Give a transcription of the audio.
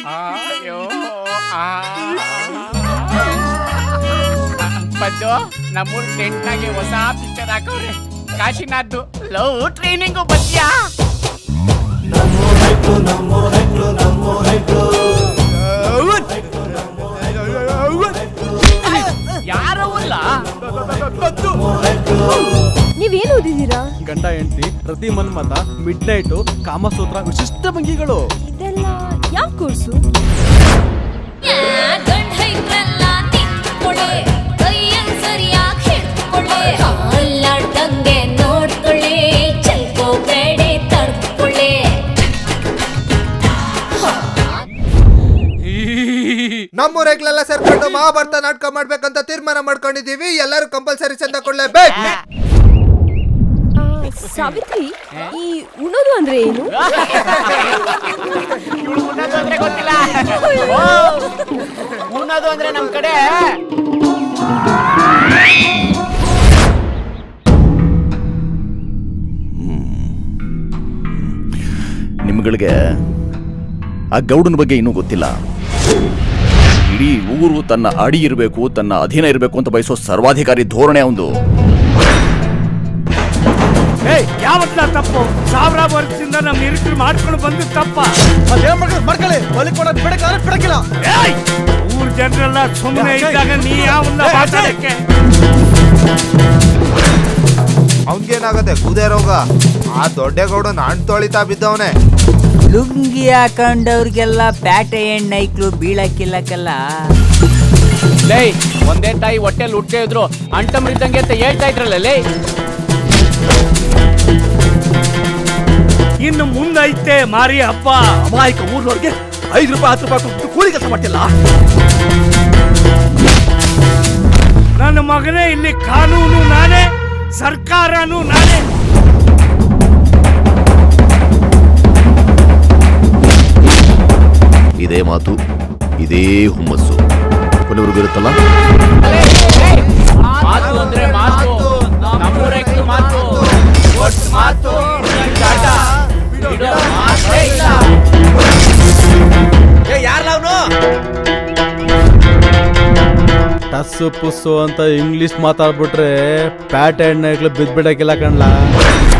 ಅಯ್ಯೋ ಆ. ಬಂದು ನಮ್ಮೂರ್ ಟೆಂಟ್ನಾಗೆ ಹೊಸ ಪಿಕ್ಚರ್ ಹಾಕವ್ರೆ ಕಾಶಿನಾಥ್ದು ಲವ್ ಟ್ರೈನಿಂಗು ಬದ್ಯಾ ಯಾರವಲ್ಲ ನೀವೇನು ಓದಿದ್ದೀರಾ ಗಂಡ ಹೆಂಡತಿ ರತಿ ಮನ್ಮತ ಮಿಡ್ ನೈಟು ಕಾಮಸೂತ್ರ ವಿಶಿಷ್ಟ ಭಂಗಿಗಳು ಇದೆಲ್ಲ ಯಾವ ಕೋರ್ಸು ಗಂಡ ಹೈತ್ರಲ್ಲ ನಿಂತ್ಕೊಳ್ಳೆ ಕೈಯಂಗ್ ಸರಿಯಾಗಿ ಹಿಡ್ಕೊಳ್ಳೆ ಅಲ್ಲಾಡ್ದಂಗೆ ನೋಡ್ಕೊಳ್ಳೆ ಚಲ್ಕೋಬೇಡಿ ತಡ್ಕೊಳ್ಳೆ ನಮ್ಮೂರೆಗ್ಲೆಲ್ಲ ಸೇರ್ಕೊಂಡು ಮಹಾಭಾರತ ನಾಟಕ ಮಾಡ್ಬೇಕಂತ ತೀರ್ಮಾನ ಮಾಡ್ಕೊಂಡಿದೀವಿ ಎಲ್ಲರೂ ಕಂಪಲ್ಸರಿ ಚಂದ ಕೊಡ್ಲೇಬೇಕು ಆ, ಸಾವಿತ್ರಿ ಈ ಉಣೋದು ಅಂದ್ರೆ ಏನು ಇವಳು ಉಣ್ಣೋದು ಅಂದ್ರೆ ಗೊತ್ತಿಲ್ಲ ಓ, ಉಣ್ಣೋದು ಅಂದ್ರೆ ನಮ್ ಕಡೆ ನಿಮ್ಗಳಿಗೆ ಆ ಗೌಡನ ಬಗ್ಗೆ ಇನ್ನೂ ಗೊತ್ತಿಲ್ಲ ಇಡೀ ಊರು ತನ್ನ ಅಡಿ ಇರಬೇಕು ತನ್ನ ಅಧೀನ ಇರಬೇಕು ಅಂತ ಬಯಸೋ ಸರ್ವಾಧಿಕಾರಿ ಧೋರಣೆ ಒಂದು ಯಾವತ್ತ ತಪ್ಪು ಸಾವಿರ ವರ್ಷದಿಂದ ನಮ್ ನಿರೀಕ್ಷೆ ಮಾಡ್ಕೊಂಡು ಬಂದು ತಪ್ಪ ಮಾಡ್ಕೊಳ್ಳಿ ಹೊಲಿಕ್ ಕೊಡೋದ್ ಬಿಡಕ್ಕಾದ್ರೆ ಬಿಡಕ್ಕಿಲ್ಲ ಊರ್ ಜನರೆಲ್ಲ ಸುಮ್ಮನೆ ಇದ್ದಾಗ ನೀ ಯಾವನ್ನ ಮಾತಾಡಕ್ಕೆ ಅವನ್ಗೇನಾಗತ್ತೆ ಕೂದೆ ರೋಗ ಆ ದೊಡ್ಡಗೌಡ ನಾನ್ ತೊಳಿತಾ ಬಿದ್ದವನೆ ಲುಂಗಿ ಹಾಕೊಂಡವ್ರಿಗೆಲ್ಲ ಪ್ಯಾಟೆ ಎಣ್ಣೈಕ್ಳು ಬೀಳಕ್ಕಿಲ್ಲಕ್ಕಲ್ಲ ಲೇ ಒಂದೇ ತಾಯಿ ಹೊಟ್ಟೆಲ್ ಹುಟ್ಟೆ ಇದ್ರು ಅಂಟಮ್ರಿದ್ದಂಗೆ ಅಂತ ಹೇಳ್ತಾ ಇದ್ರಲ್ಲ ಲೇ ಇನ್ನು ಮುಂದೈತೆ ಮಾರಿ ಹಬ್ಬ ಅಮಾಯಕ ಊರ್ನವ್ರಿಗೆ ಐದು ರೂಪಾಯಿ ಹತ್ತು ರೂಪಾಯಿ ಕೊಟ್ಟು ಕೂಲಿ ಕೆಲಸ ಮಾಡ್ತಿಲ್ಲ ನನ್ನ ಮಗನೇ ಇಲ್ಲಿ ಕಾನೂನು ನಾನೇ ಸರ್ಕಾರನು ನಾನೇ ಇದೇ ಮಾತು ಇದೇ ಹುಮ್ಮಸ್ಸು ಕೊನೆವರೆಗೂ ಇರುತ್ತಲ್ಲ ಮಾತು ಅಂದ್ರೆ ಮಾತು ನಮ್ಮೂರಕ್ಕೆ ಮಾತು ಒಟ್ಟು ಮಾತು ಟಾಟ. ಬಿಡೋ ಮಾತೇ ಇಲ್ಲ ಟಸ್ಸು ಪುಸ್ಸು ಅಂತ ಇಂಗ್ಲಿಷ್ ಮಾತಾಡ್ಬಿಟ್ರೆ ಪ್ಯಾಟೆ ಎಣ್ಣೆಗಳು ಬಿದ್ಬಿಡಕ್ಕಿಲ್ಲ ಕಣ್ಲಾ